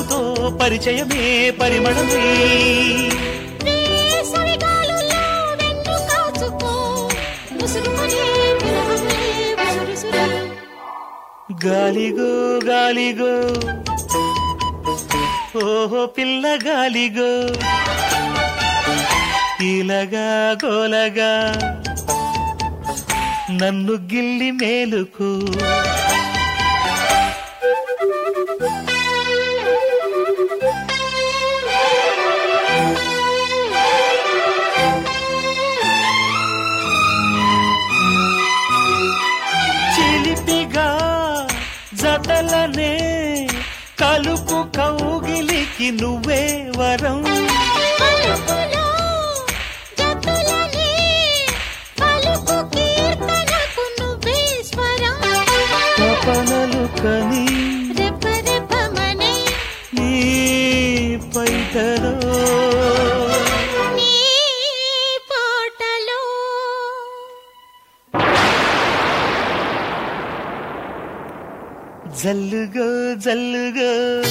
చిరునవ్వుతో పరిచయమే పరిమళమే వేసవి గాలుల్లో వెన్ను కాచుకో ముసురుకునే విరహమే ఉసురుసురు గాలిగో గాలిగో ఓహో పిల్ల గాలిగో ఇలగా గోలగా నన్ను గిల్లి మేలుకు చిలిపిగా జతలనే కలుపు కౌగిలికి నువ్వే వరం పలుకులో జతులనే పలుకు కీర్తనకు నువ్వే స్వరం తపనలు కని రెప్ప రెప్పమనే నీ పైటలో నీ పాటలో జల్లుగో జల్లుగో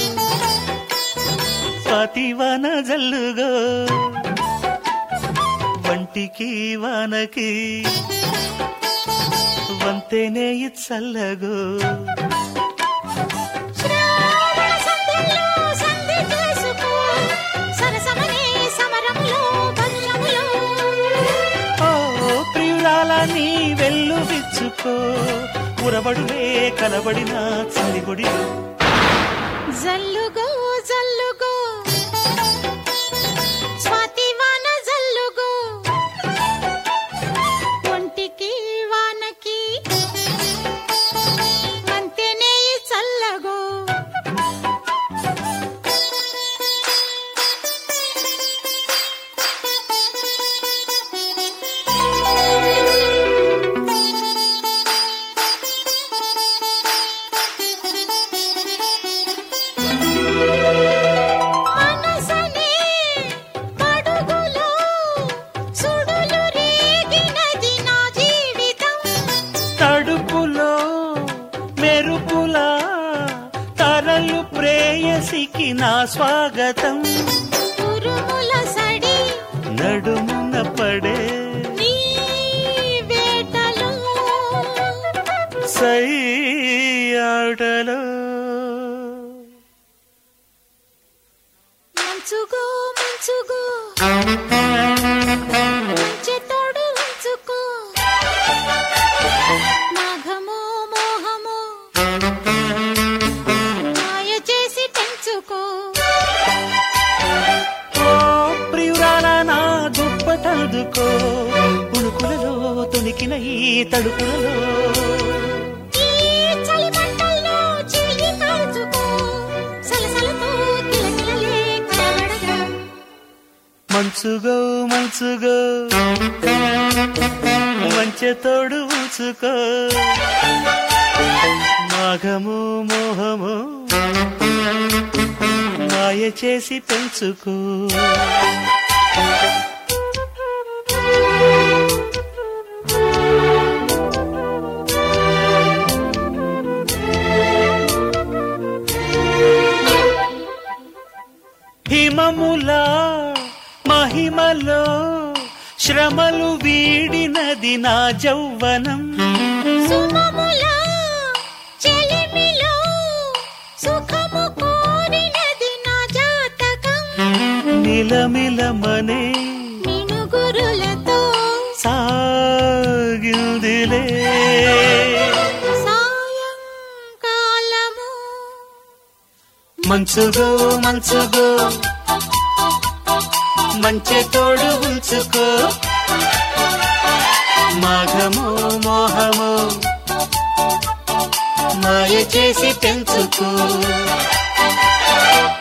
స్వాతివాన జల్లుగో వంటికి వానకి వంతేనే చల్లగో శ్రావణ సంధ్యలో సంధి చేసుకో సరసమనే సమరంలో వర్షములో ఓ ప్రియురాల నీ వెల్లు విచ్చుకో ఉరబడులే కలబడిన చలిగొడిలో జల్లుగో జల్లుగో స్వాతి వాన జల్లుగో ఒంటికి వానకి అంతేనే ఈ చల్లగో మనసనే పడుగులో సుడులు రేగినది నా జీవితం తడుపులో మెరుపులా తరలు ప్రేయసికి నా స్వాగతం ఉరుముల సడి నడుమున పడే నీ వేటలో సై ఆటలో మంచుగో మంచుగో చేతోడు ఉంచుకో మాఘమో మోహమో మాయ చేసి పెంచుకో ఓ ప్రియురాల నా దుప్పటదుకో ఉణుకులలో తొణికిన ఈ తడుపులలో ఈ చలి మంటల్లో చిల్లి కాల్చుకో సలసలతో కిలకిలలే కనబడగా మంచుగో మంచుగో మంచె తోడు ఉంచుకో మాఘము మోహము మాయ చేసి పెంచుకో హిమములా మహిమలో శ్రమలు వీడినది నా జౌవనం సుమముల చెలిమిలో సుఖము కోరినది నా జాతకం నిలమిలమనే మినుగురులతో సాగిల్దిలే సాయంకాలము మంచుగో మంచుగో మంచె తోడు ఉంచుకో మాఘము మోహము మాయ చేసి పెంచుకో